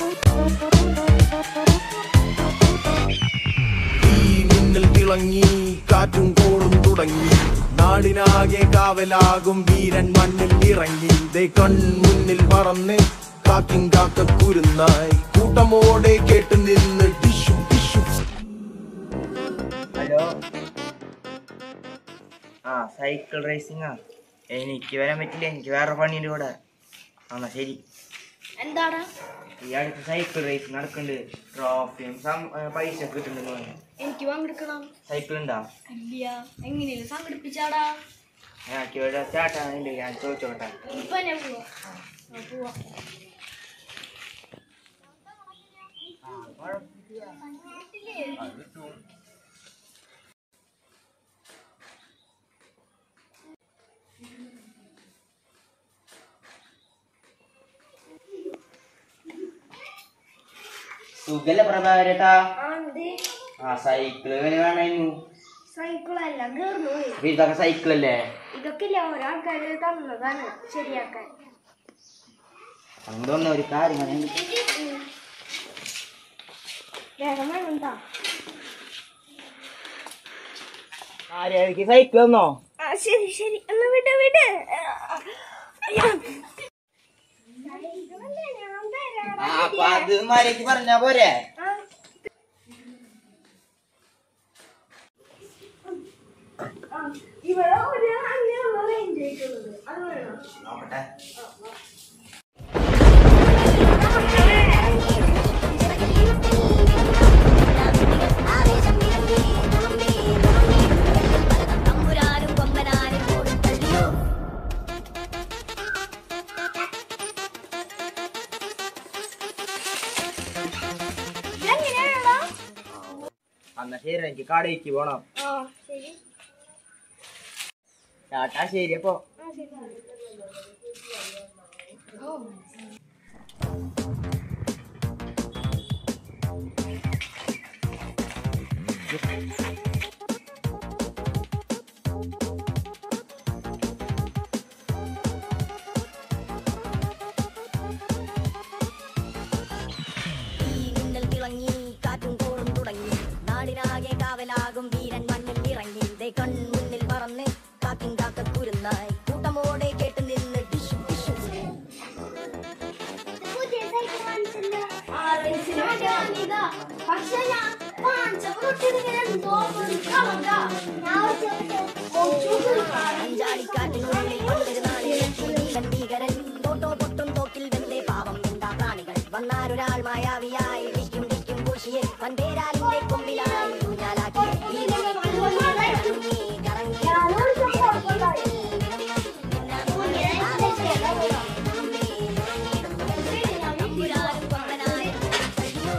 ഈ മിന്നൽ തിളങ്ങി കാറ്റും കോളും തുടങ്ങി നാടിനാകെ കാവലാകും വീരൻ മണ്ണിൽ ഇറങ്ങി ദേ കൺമുന്നിൽ പറന്ന് കാക്കിൻ കാക്ക കുരുന്നായി കൂട്ടമോടെ കേട്ട് നിന്ന് ടിഷു ടിഷു ഹലോ ആ സൈക്കിൾ റേസിംഗാ എനിക്ക് വരാൻ പറ്റില്ല എനിക്ക് വേറെ പണിയുണ്ട് ഇവിടെ എന്നാ ശരി എന്താണ് ഈ അടുത്ത് സൈക്കിൾ റേസ് നടക്കുന്നുണ്ട് ട്രോഫിയും സം- ഏ, പൈസ ഒക്കെ കിട്ടുന്നുണ്ട് മോനെ. എനിക്ക് പങ്കെടുക്കണം സൈക്കിൾ ഉണ്ടാ ഇല്ല എങ്ങനെയും സംഘടിപ്പിച്ചാടാ എനിക്ക് ഇവിടെ ചേട്ടാ ഞാൻ ചോദിച്ചോട്ടെ ഇപ്പൊ ഞാൻ പോവാ ആ, പോവാ സുഖല്ല പ്രഭാകരട്ടാ ആണ്ട് ആ സൈക്കിള് വില വേണമായിരുന്നു സൈക്കിളല്ല ഗേർന്നു പോയി അപ്പൊ ഇതൊക്കെ സൈക്കിളല്ലേ ഇതൊക്കെ ഇല്ല ഒരാൾക്കാര് തന്നതാണ് ശരിയാക്കാൻ എന്തോന്ന ഒരു കാര്യം പറയാൻ വേഗം വേണ്ട ആരെനിക്ക് സൈക്കിൾ തന്നോ ആ ശരി ശരി ഒന്ന് വിട് വിട് ആ അപ്പൊ അത് മര്യാദക്ക് പറഞ്ഞാ പോരെ ഇവിടെ ഒരു അങ്ങനെയുള്ള റേഞ്ച് ആയിട്ടുള്ളത് അത് വേണം നോക്കട്ടെ ഇതെങ്ങനെയാണോ എന്നാ ശരി എനിക്ക് കടയിലേക്ക് പോണം ആ ശരി ടാറ്റാ ശരി അപ്പൊ ആ ശരി ഈ മിന്നൽ തിളങ്ങി കാറ്റും കോളും തുടങ്ങി നാടിനാകെ കാവലാകും വീരൻ മണ്ണിൽ ഇറങ്ങി ദേ കൺമുന്നിൽ പറന്ന് കാക്കിൻ കാക്ക കുരുന്നായി കൂട്ടമോടെ കേട്ട് നിന്ന് ടിഷു ടിഷു പക്ഷെ ഞാൻ അഞ്ചാടിക്കാറ്റിനുള്ളിൽ പണ്ടൊരു നാളിലെത്തി നീലൻ ഭീകരൻ തോട്ടോ പൊട്ടും തോക്കിൽ വെന്തേ പാവം എന്താ പ്രാണികൾ വന്നാരൊരാൾ മായാവിയായി ടിക്കും ടിക്കും പൂശിയെ വൻപേരാലിന്റെ കൊമ്പിലായി ഊഞ്ഞാലാക്കി ഈ കറങ്ങി കറങ്ങി തമ്പുരാനും കൊമ്പനാനും അയ്യോ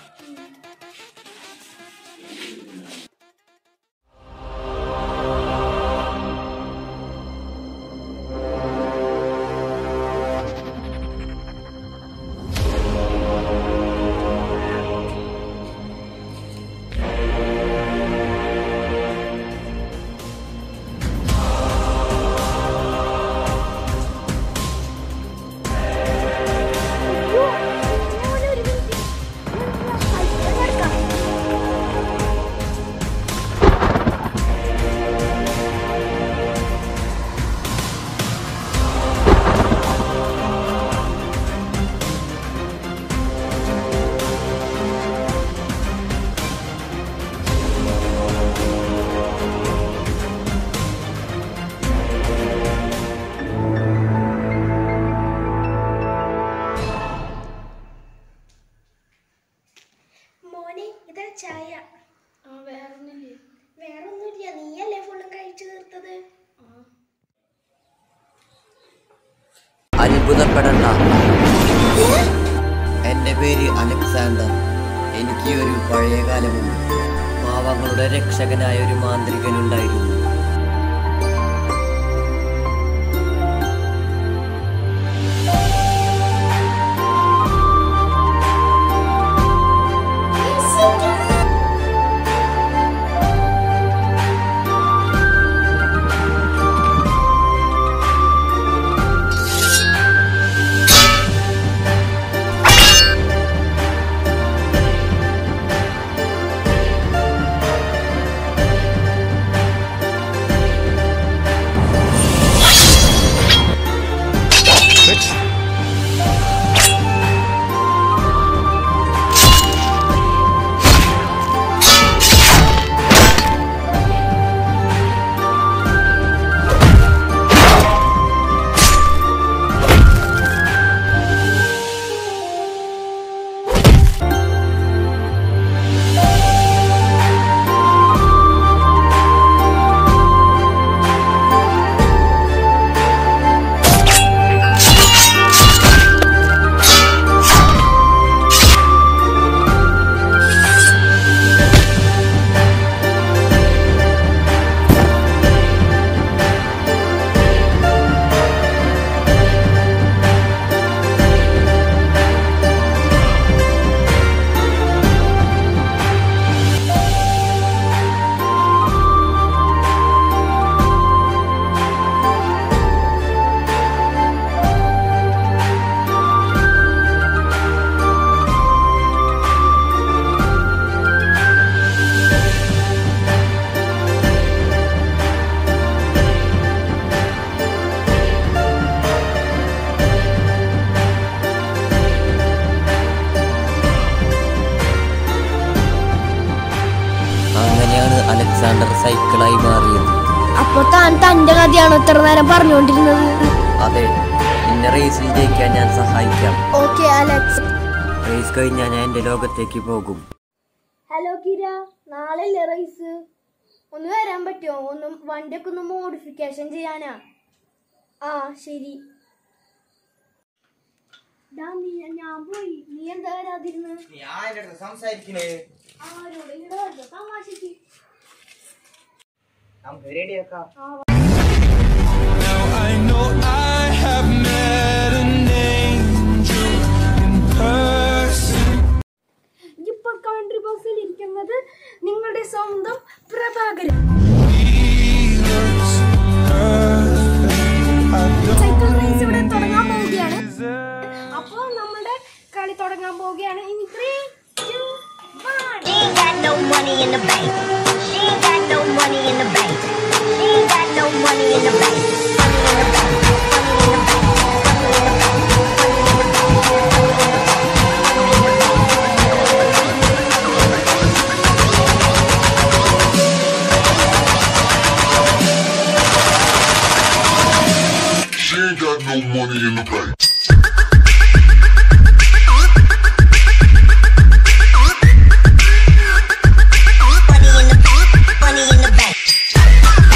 മോനെ ഇതാ ചായ വേറൊന്നുമില്ല വേറൊന്നുമില്ല നീയല്ലേ ഫുള്ളും കഴിച്ചു തീർത്തത് അത്ഭുതപ്പെടണ്ട എൻ്റെ പേര് അലക്സാണ്ടർ എനിക്ക് ഒരു പഴയ കാലമുണ്ട് പാവങ്ങളുടെ രക്ഷകനായ ഒരു മാന്ത്രികനുണ്ടായിരുന്നു അലക്സാണ്ടർ സൈക്കിളായി മാറിയത് അപ്പൊ താൻ തന്റെ കഥയാണോ ഇത്ര നേരം പറഞ്ഞുകൊണ്ടിരുന്നത് അതെ നിന്നെ റേസിൽ ജയിക്കാൻ ഞാൻ സഹായിക്കാം ഓക്കെ അലക്സ് റേസ് കഴിഞ്ഞാൽ ഞാൻ എൻ്റെ ലോകത്തേക്ക് പോകും ഹലോ കിര നാളെ അല്ലേ റൈസ് ഒന്ന് വരാൻ പറ്റുമോ ഒന്ന് വണ്ടിയൊക്കെ ഒന്ന് മോഡിഫിക്കേഷൻ ചെയ്യാനാ ആ ശരി ഡാ, നീ- ഞാൻ പോയി നീ എന്താ വരാതിരുന്ന് നീ ആരുടെ അടുത്ത് സംസാരിക്കണേ ആരോട് ഇവിടെ വരണ്ട തമാശക്ക് നമുക്ക് റെഡിയാക്കാം I know I have met an angel in person. ഇപ്പോൾ കമന്ററി ബോക്സിൽ ഇരിക്കുന്നത് നിങ്ങളുടെ സ്വന്തം പ്രഭാകരൻ സൈക്കിൾ റേസ് ഇവിടെ തുടങ്ങാൻ പോവുകയാണ് അപ്പോൾ നമ്മുടെ കളി തുടങ്ങാൻ പോവുകയാണ് ഇനി three two one She ain't got no money in the bank. She ain't got no money in the bank. She ain't got no money in the bank. Money in the bank. Money in the bank. Money in the bank. She ain't got no money in the bank. Money in the bank. Money in the bank.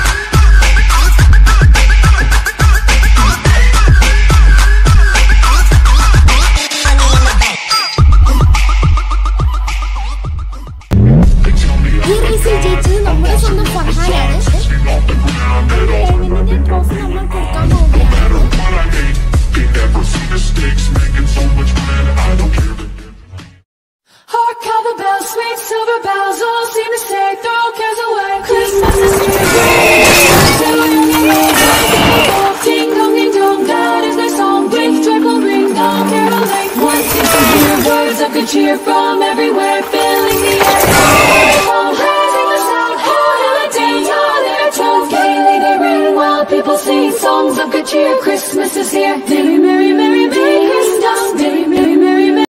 Money in the bank. ഈ റേസിൽ ജയിച്ചത് നമ്മുടെ സ്വന്തം ഫർഹാനാണ് ഡയമണ്ടിന്റെ trophy നമ്മൾ കൊടുക്കാൻ പോവുകയാണ് Hark how the bells, sweet silver bells, all seem to say, throw cares away. Christmas is here. Ding dong, ding dong, that is their song. With joyful ring, all caroling. Once you can hear words of good cheer from everywhere, filling the air. All raising the sound, holiday, all their tones gaily they ring while people sing songs of good cheer. Christmas is here.